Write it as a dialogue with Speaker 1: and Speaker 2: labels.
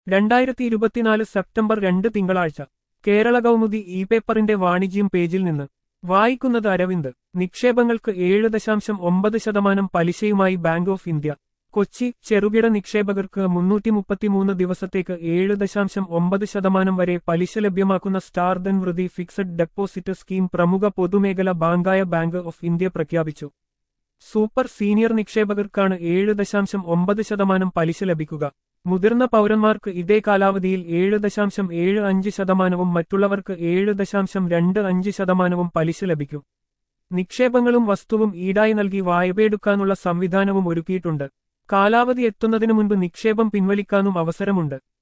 Speaker 1: രണ്ടായിരത്തി ഇരുപത്തിനാല് സെപ്റ്റംബർ രണ്ട് തിങ്കളാഴ്ച കേരള കൗമുദി ഇ പേപ്പറിന്റെ വാണിജ്യം പേജിൽ നിന്ന് വായിക്കുന്നത് അരവിന്ദ് നിക്ഷേപങ്ങൾക്ക് ഏഴ് ദശാംശം ഒമ്പത് ശതമാനം പലിശയുമായി ബാങ്ക് ഓഫ് ഇന്ത്യ കൊച്ചി ചെറുകിട നിക്ഷേപകർക്ക് മുന്നൂറ്റി മുപ്പത്തിമൂന്ന് ദിവസത്തേക്ക് ഏഴ് ദശാംശം ഒമ്പത് ശതമാനം വരെ പലിശ ലഭ്യമാക്കുന്ന star Dhan Vridhi fixed deposit scheme പ്രമുഖ പൊതുമേഖല ബാങ്കായ ബാങ്ക് ഓഫ് ഇന്ത്യ പ്രഖ്യാപിച്ചു സൂപ്പർ സീനിയർ നിക്ഷേപകർക്കാണ് ഏഴ് ദശാംശം ഒമ്പത് ശതമാനം പലിശ ലഭിക്കുക മുതിർന്ന പൗരന്മാർക്ക് ഇതേ കാലാവധിയിൽ ഏഴ് ദശാംശം ഏഴ് അഞ്ച് ശതമാനവും മറ്റുള്ളവർക്ക് ഏഴ് ദശാംശം രണ്ട് അഞ്ച് ശതമാനവും പലിശ ലഭിക്കും നിക്ഷേപങ്ങളും വസ്തുവും ഈടായി നൽകി വായ്പയെടുക്കാനുള്ള സംവിധാനവും ഒരുക്കിയിട്ടുണ്ട് കാലാവധി എത്തുന്നതിനു മുൻപ് നിക്ഷേപം പിൻവലിക്കാനും അവസരമുണ്ട്